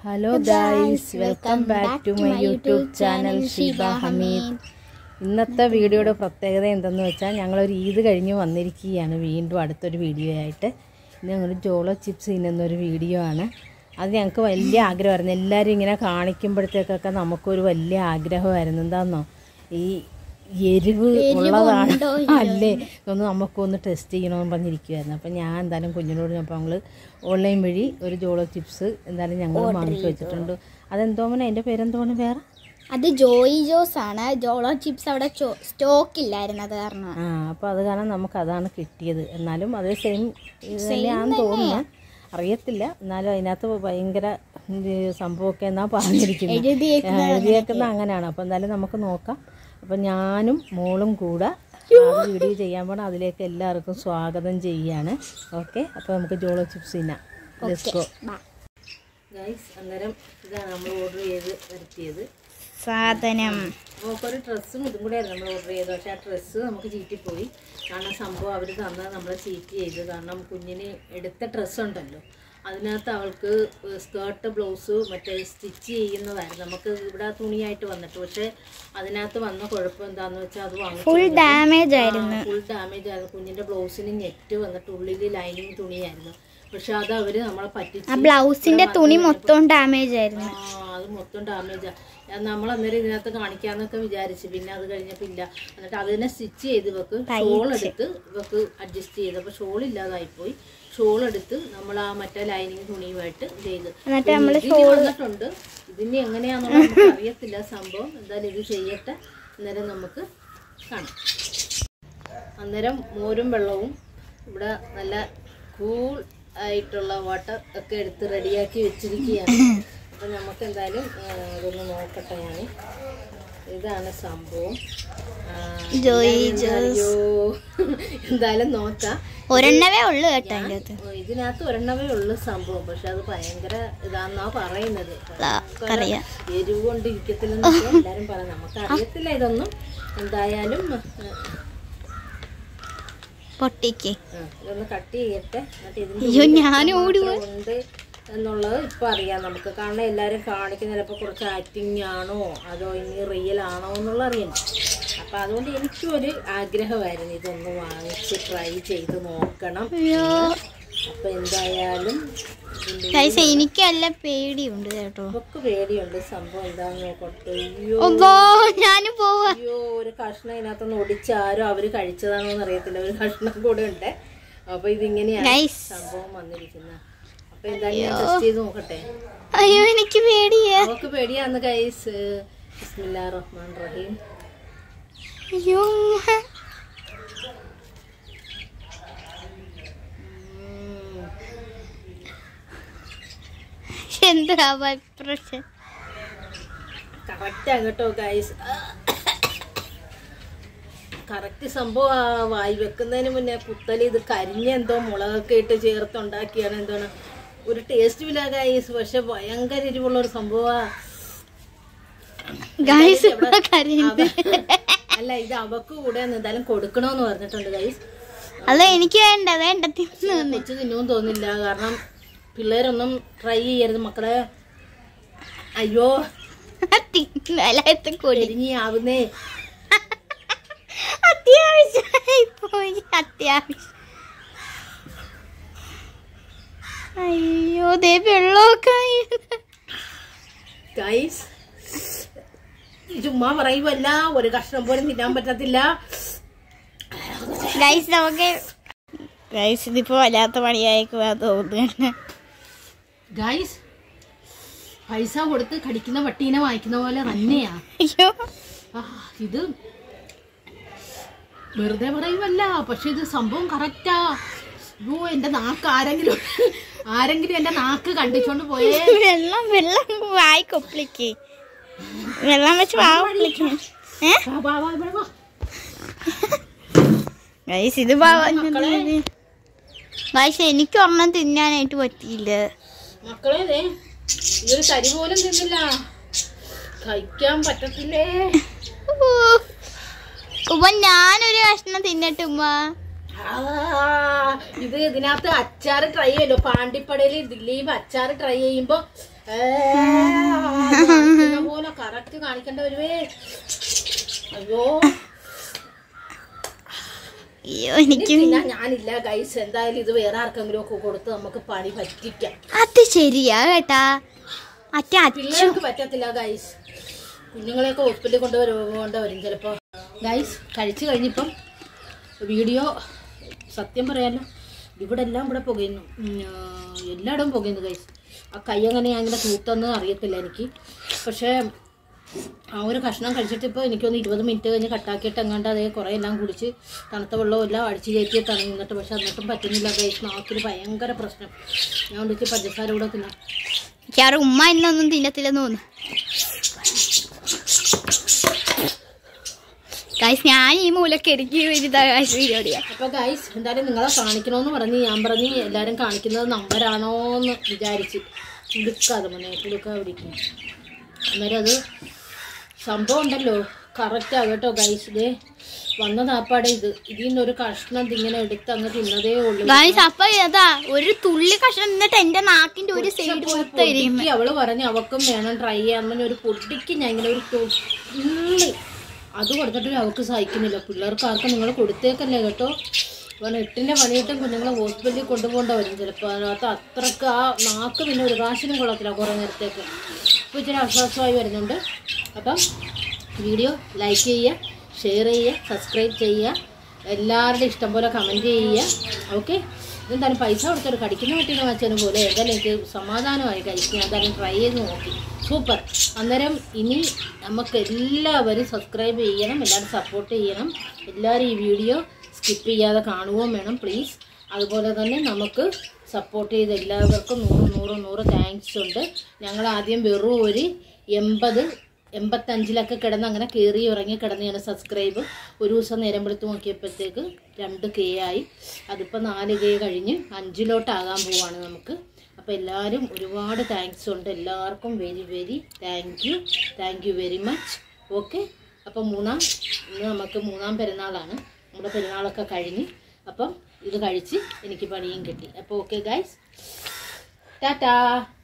Hello guys welcome back to my YouTube channel Sheeba Hameed ഇന്നത്തെ വീഡിയോയുടെ പ്രത്യേകത എന്തെന്ന് വെച്ചാൽ ഞങ്ങളൊരു ഈദ് കഴിഞ്ഞ് വന്നിരിക്കുകയാണ് വീണ്ടും അടുത്തൊരു വീഡിയോ ആയിട്ട് ഇത് ഞങ്ങൾ ജോളോ ചിപ്സ് തിന്നുന്നൊരു വീഡിയോ ആണ് അത് ഞങ്ങൾക്ക് വലിയ ആഗ്രഹമായിരുന്നു എല്ലാവരും ഇങ്ങനെ കാണിക്കുമ്പോഴത്തേക്കൊക്കെ നമുക്കൊരു വലിയ ആഗ്രഹമായിരുന്നു എന്താണെന്നോ ഈ എരിവ് ഉള്ളതാണ് അല്ലേ ഇതൊന്ന് നമുക്കൊന്ന് ടെസ്റ്റ് ചെയ്യണമെന്ന് പറഞ്ഞിരിക്കുമായിരുന്നു അപ്പം ഞാൻ എന്തായാലും കുഞ്ഞിനോട് അപ്പോൾ ഞങ്ങൾ ഓൺലൈൻ വഴി ഒരു ജോളോ ചിപ്സ് എന്തായാലും ഞങ്ങൾ വാങ്ങിച്ചു വെച്ചിട്ടുണ്ട് അതെന്തോ മോനെ അതിൻ്റെ പേരെന്തോന്ന് വേറെ അത് ജോയി ജോസ് ആണ് ജോളോ ചിപ്സ് അവിടെ സ്റ്റോക്ക് ഇല്ലായിരുന്നു അത് കാരണം ആ അപ്പോൾ അത് കാരണം നമുക്ക് അതാണ് കിട്ടിയത് എന്നാലും അതേ സെയിം ഇത് തന്നെയാണെന്ന് തോന്നുന്നു അറിയത്തില്ല എന്നാലും അതിനകത്ത് ഭയങ്കര ഇത് സംഭവമൊക്കെ എന്നാ പറഞ്ഞിരിക്കുന്നത് എഴുതിയേക്കുന്നത് ആ, എഴുതിയേക്കുന്നത് അങ്ങനെയാണ് അപ്പോൾ എന്തായാലും നമുക്ക് നോക്കാം അപ്പം ഞാനും മോളും കൂടെ ആ വീഡിയോ ചെയ്യാൻ പോകണം അതിലേക്ക് എല്ലാവർക്കും സ്വാഗതം ചെയ്യാണ് ഓക്കെ അപ്പോൾ നമുക്ക് ജോളോ ചിപ്സ് തിന്നാം ലെറ്റ്സ് ഗോ ബാ. ഗൈസ് അന്നേരം ഇതാണ് നമ്മൾ ഓർഡർ ചെയ്ത് വരുത്തിയത് സാധനം നമുക്കൊരു ഡ്രസ്സും ഇതും കൂടെ ആയിരുന്നു നമ്മൾ ഓർഡർ ചെയ്തത് പക്ഷേ ആ ഡ്രസ്സ് നമുക്ക് ചീറ്റിപ്പോയി കാരണം സംഭവം അവർ തന്നത് നമ്മളെ ചീറ്റ് ചെയ്തു കാരണം കുഞ്ഞിന് എടുത്ത ഡ്രസ്സ് ഉണ്ടല്ലോ അതിനകത്ത് അവൾക്ക് സ്കേർട്ട് ബ്ലൗസ് മറ്റേ സ്റ്റിച്ച് ചെയ്യുന്നതായിരുന്നു നമുക്ക് ഇവിടെ തുണിയായിട്ട് വന്നിട്ട് പക്ഷേ അതിനകത്ത് വന്ന കുഴപ്പം എന്താണെന്ന് വെച്ചാൽ അത് ഫുൾ വാങ്ങിച്ചു ഡാമേജ് ആയിരുന്നു ഫുൾ ഡാമേജ് ആയിരുന്നു കുഞ്ഞിൻ്റെ ബ്ലൗസിന് നെറ്റ് വന്നിട്ട് ഉള്ളിൽ ലൈനിങ് തുണിയായിരുന്നു പക്ഷെ അത് അവർ നമ്മളെ ആ പറ്റിച്ച് ബ്ലൗസിന്റെ തുണി മൊത്തം ഡാമേജ് ആയിരുന്നു ആ, അത് മൊത്തം ഡാമേജാ നമ്മൾ അന്നേരം ഇതിനകത്ത് കാണിക്കാന്നൊക്കെ വിചാരിച്ചു പിന്നെ അത് കഴിഞ്ഞപ്പോ ഇല്ല എന്നിട്ട് അതിനെ സ്റ്റിച്ച് ചെയ്ത് ഇവക്ക് ഷോൾ എടുത്ത് ഇവക്ക് അഡ്ജസ്റ്റ് ചെയ്ത് അപ്പൊ ഷോൾ ഇല്ലാതായിപ്പോയി ഷോൾ എടുത്ത് നമ്മൾ ആ മറ്റേ ലൈനിങ് തുണിയുമായിട്ട് ചെയ്ത് എന്നിട്ട് നമ്മള് ഇതിന് വന്നിട്ടുണ്ട് ഇതിന് എങ്ങനെയാണെന്നുള്ള നമുക്ക് അറിയത്തില്ല സംഭവം എന്തായാലും ഇത് ചെയ്യട്ടെ അന്നേരം നമുക്ക് കാണാം അന്നേരം മോരും വെള്ളവും ഇവിടെ നല്ല കൂൾ ആയിട്ടുള്ള വാട്ടർ ഒക്കെ എടുത്ത് റെഡിയാക്കി വെച്ചിരിക്കുകയാണ് അപ്പം നമുക്ക് എന്തായാലും ആ, ഇതൊന്ന് നോക്കട്ടെ ഞാൻ ഇതാണ് സംഭവം ആ, ജോയി എന്തായാലും അയ്യോ എന്തായാലും നോക്കാം ഒരെണ്ണവേ ഉള്ളു കേട്ടോ അതിൻ്റെ അകത്ത് ഓ, ഇതിനകത്ത് ഒരെണ്ണമേ ഉള്ളു സംഭവം പക്ഷെ അത് ഭയങ്കര ഇതാന്നാ പറയുന്നത് അറിയാം എരിവ് കൊണ്ട് ഇരിക്കത്തില്ലെന്നൊക്കെ എല്ലാരും പറയാം നമുക്ക് അറിയത്തില്ല ഇതൊന്നും എന്തായാലും ആ, പൊട്ടിക്ക് ആ, ഇതൊന്ന് കട്ട് ചെയ്യട്ടെ എന്നിട്ട് ഇതിന്റെ അയ്യോ ഉള്ളിൽ ഞാൻ എത്ര ഓടി മാത്രം ഉണ്ട് എന്നുള്ളത് ഇപ്പൊ അറിയാം നമുക്ക് കാരണം എല്ലാരും കാണിക്കുന്ന ചിലപ്പോൾ കുറച്ച് ആക്ടിങ് ആണോ അതോ ഇനി റിയൽ ആണോ എന്നുള്ള അറിയണം അപ്പൊ അതുകൊണ്ട് എനിക്കും ഒരു ആഗ്രഹമായിരുന്നു ഇതൊന്ന് വാങ്ങിച്ച് ട്രൈ ചെയ്ത് നോക്കണം അയ്യോ അപ്പൊ എന്തായാലും ഇതിന്റെ ഗൈസ് എനിക്ക് നല്ല പേടിയുണ്ട് കേട്ടോ ഇവക്ക് പേടിയുണ്ട് സംഭവം എന്താന്ന് നോക്കട്ടെ അയ്യോ ഒമ്പോ ഞാനും പോവാ അയ്യോ ഒരു കഷ്ണം ഇതിനകത്തൊന്ന് ഒടിച്ചാരോ അവര് കഴിച്ചതാണോ എന്ന് അറിയത്തില്ല ഒരു കഷ്ണം കൂടെ ഉണ്ട് അപ്പൊ ഇതിങ്ങനെയാണ് ഗൈസ് സംഭവം വന്നിരിക്കുന്നത് അപ്പൊ എന്തായാലും ഞാൻ ടെസ്റ്റ് ചെയ്ത് നോക്കട്ടെ അയ്യോ എനിക്ക് പേടിയാ അവക്ക് പേടിയാന്ന് കൈസ് ബിസ്മില്ലാ റഹ്മാൻ റഹീം അയ്യോ എന്താ പ്രശ്നം കറക്റ്റാ കേട്ടോ ഗൈസ് കറക്റ്റ് സംഭവം ആ വായി വെക്കുന്നതിന് മുന്നേ കുത്തല് ഇത് കരിഞ്ഞ എന്തോ മുളകൊക്കെ ഇട്ട് ചേർത്തുണ്ടാക്കിയാണ് എന്താണ് ഒരു ടേസ്റ്റും ഇല്ല ഗൈസ് പക്ഷെ ഭയങ്കര എരിവുള്ള ഒരു സംഭവമാ ഗൈസ് കരയുന്നത് അല്ല ഇത് അവക്ക് കൂടെ ഒന്ന് എന്തായാലും കൊടുക്കണോന്ന് പറഞ്ഞിട്ടുണ്ട് ഗൈസ് അല്ല എനിക്ക് വേണ്ട വേണ്ട തിന്നു കൊച്ചു തിന്നുമെന്ന് തോന്നില്ല കാരണം പിള്ളേരൊന്നും ട്രൈ ചെയ്യരുത് മക്കളെ അയ്യോ എല്ലാത്തും കൂടി എരിഞ്ഞി ആവുന്നേ അത്യാവശ്യമായി പോയി അത്യാവശ്യം അയ്യോ ദേ വെള്ളമൊക്കെ ആയിരുന്നു. ഗൈസ് ചുമ്മാ പറയുമല്ല ഒരു കഷ്ണം പോലും തിന്നാൻ പറ്റത്തില്ല ഗൈസ് നമുക്ക് ഗൈസ് ഇതിപ്പോ വല്ലാത്ത പണിയായിക്കുവാ തോന്നുന്നു ഗൈസ് പൈസ കൊടുത്ത് കടിക്കുന്ന പട്ടീനെ വാങ്ങിക്കുന്ന പോലെ തന്നെയാ അയ്യോ ആ, ഇത് വെറുതെ പറയുമല്ല പക്ഷെ ഇത് സംഭവം കറക്റ്റാ അയ്യോ എന്റെ നാക്ക് ആരെങ്കിലും ആരെങ്കിലും എന്റെ നാക്ക് കണ്ടിച്ചോണ്ട് പോയേ വെള്ളം വെള്ളം വായി കൊപ്പിളിക്ക് വെള്ളം വെച്ച് വാ കൊപ്പിളിക്ക് ഏ വാ, വാ, വാ, ഇവിടെ വാ. ഗൈസ് ഇത് ഗൈസ് എനിക്ക് ഒരെണ്ണം തിന്നാനായിട്ട് പറ്റിയില്ല മക്കളെ ദേ, ഈ ഒരു തരി പോലും തിന്നില്ല കഴിക്കാൻ പറ്റത്തില്ലേ ഉമ്മ ഞാനൊരു കഷ്ണം തിന്നട്ടെ ഉമ്മ ആ, ആ, ഇത് ഇതിനകത്ത് അച്ചാറ് ട്രൈ ചെയ്യല്ലോ പാണ്ടിപ്പടയില് ദിലീപ് അച്ചാറ് ട്രൈ ചെയ്യുമ്പോ ഏ, അത് കാണിക്കുന്ന പോലെ കറക്റ്റ് കാണിക്കേണ്ട വരുവേ അയ്യോ അയ്യോ എനിക്ക് പിന്നെ ഞാനില്ല ഗൈസ് എന്തായാലും ഇത് വേറെ ആർക്കെങ്കിലും ഒക്കെ കൊടുത്ത് നമുക്ക് പണി പറ്റിക്കാം അത് ശരിയാ കേട്ടാ മറ്റേ അച്ചു പിള്ളേർക്ക് പറ്റത്തില്ല ഗൈസ് കുഞ്ഞുങ്ങളെയൊക്കെ ഹോസ്പിറ്റലിൽ കൊണ്ടുവരും വരും ചിലപ്പോ ഗൈസ് കഴിച്ചു കഴിഞ്ഞിപ്പം വീഡിയോ സത്യം പറയാലോ ഇവിടെ എല്ലാം ഇവിടെ പുകയുന്നു ഉം, ആ, എല്ലായിടവും പുകയുന്നു ഗൈസ് ആ കൈ അങ്ങനെ ഞാൻ ഇങ്ങനെ തൂത്തെന്ന് അറിയത്തില്ല എനിക്ക് പക്ഷേ ആ ഒരു കഷ്ണം കഴിച്ചിട്ട് ഇപ്പോൾ എനിക്കൊന്ന് ഇരുപത് മിനിറ്റ് കഴിഞ്ഞ് കട്ടാക്കിയിട്ട് എങ്ങാണ്ട് അതേ കുറേ എല്ലാം കുടിച്ച് തണുത്ത വെള്ളവും എല്ലാം അടിച്ച് കയറ്റി തണി നിന്നിട്ട് പക്ഷെ എന്നിട്ടും പറ്റുന്നില്ല ഗൈസ് നാക്കിന് ഭയങ്കര പ്രശ്നം ഞാൻ വിളിച്ച് പഞ്ചസാര കൂടെ തിന്നാം മിക്കവാറും ഉമ്മ ഇന്നൊന്നും തിന്നത്തില്ലെന്ന് തോന്നുന്നു ഗൈസ് ഞാൻ ഈ മൂലക്ക് ഇടുക്കി വരുന്ന ഗൈസ് വീഡിയോ അപ്പൊ ഗൈസ് എന്തായാലും നിങ്ങളെ കാണിക്കണമെന്ന് പറഞ്ഞ് ഞാൻ പറഞ്ഞ് എല്ലാരും കാണിക്കുന്നത് നമ്പരാണോന്ന് വിചാരിച്ച് കുടുക്കാതെ മോനെ കുടുക്ക പിടിക്കും അന്നേരം അത് സംഭവം ഉണ്ടല്ലോ കറക്റ്റാ കേട്ടോ ഗൈസ് ഇതേ വന്ന താപ്പാടെ ഇത് ഇതിൽ നിന്നൊരു കഷ്ണം ഇങ്ങനെ എടുത്ത് അങ്ങ് തിന്നതേ ഉള്ളൂ ഗൈസ് അപ്പൊ ഏതാ ഒരു തുള്ളി കഷ്ണം എന്നിട്ട് എന്റെ നാക്കിന്റെ ഒരു സൈഡ് മൊത്തം പൊടിക്ക് അവള് പറഞ്ഞു അവക്കും വേണം ട്രൈ ചെയ്യാൻ പറഞ്ഞ ഒരു പൊടിക്ക് ഞാൻ ഇങ്ങനെ ഒരു തുള്ളി അത് കൊടുത്തിട്ട് അവൾക്ക് സഹിക്കുന്നില്ല പിള്ളേർക്ക് ആർക്കും നിങ്ങൾ കൊടുത്തേക്കല്ലേ കേട്ടോ കാരണം എട്ടിൻ്റെ പണിയിട്ടും കുഞ്ഞുങ്ങളെ ഹോസ്പിറ്റലിൽ കൊണ്ടുപോകേണ്ട വരും ചിലപ്പോൾ അതിനകത്ത് അത്രക്ക് ആ നാക്ക് പിന്നെ ഒരു പ്രാവശ്യം കൊള്ളത്തില്ല കുറേ നേരത്തേക്ക് ഇപ്പോൾ ഇച്ചിരി ആശ്വാസമായി വരുന്നുണ്ട് അപ്പം വീഡിയോ ലൈക്ക് ചെയ്യുക ഷെയർ ചെയ്യുക സബ്സ്ക്രൈബ് ചെയ്യുക എല്ലാവരുടെയും ഇഷ്ടം പോലെ കമൻറ്റ് ചെയ്യുക ഓക്കെ ഇതെന്തായാലും പൈസ കൊടുത്തൊരു കടിക്കുന്ന പറ്റിയ വെച്ചതിന് പോലെ എന്തായാലും എനിക്ക് സമാധാനമായി കഴിച്ച് ഞാൻ എന്തായാലും ട്രൈ ചെയ്ത് നോക്കി സൂപ്പർ അന്നേരം ഇനി നമുക്ക് എല്ലാവരും സബ്സ്ക്രൈബ് ചെയ്യണം എല്ലാവരും സപ്പോർട്ട് ചെയ്യണം എല്ലാവരും ഈ വീഡിയോ സ്കിപ്പ് ചെയ്യാതെ കാണുകയും വേണം പ്ലീസ് അതുപോലെ തന്നെ നമുക്ക് സപ്പോർട്ട് ചെയ്ത എല്ലാവർക്കും നൂറ് നൂറ് നൂറ് താങ്ക്സ് ഉണ്ട് ഞങ്ങൾ ആദ്യം വെറും ഒരു എൺപത് എൺപത്തഞ്ചിലൊക്കെ കിടന്ന് അങ്ങനെ കയറി ഇറങ്ങി കിടന്നെയാണ് സബ്സ്ക്രൈബ് ഒരു ദിവസം നേരം വെളുത്ത് നോക്കിയപ്പോഴത്തേക്ക് രണ്ട് കെ ആയി അതിപ്പോൾ നാല് കെ കഴിഞ്ഞ് അഞ്ചിലോട്ടാകാൻ പോവാണ് നമുക്ക് അപ്പോൾ എല്ലാവരും ഒരുപാട് താങ്ക്സ് ഉണ്ട് എല്ലാവർക്കും very very thank you thank you very much okay അപ്പോൾ മൂന്നാം ഇന്ന് നമുക്ക് മൂന്നാം പെരുന്നാളാണ് നമ്മുടെ പെരുന്നാളൊക്കെ കഴിഞ്ഞ് അപ്പം ഇത് കഴിച്ച് എനിക്ക് പണിയും കിട്ടി അപ്പോൾ ഓക്കെ ഗൈസ് ടാറ്റാ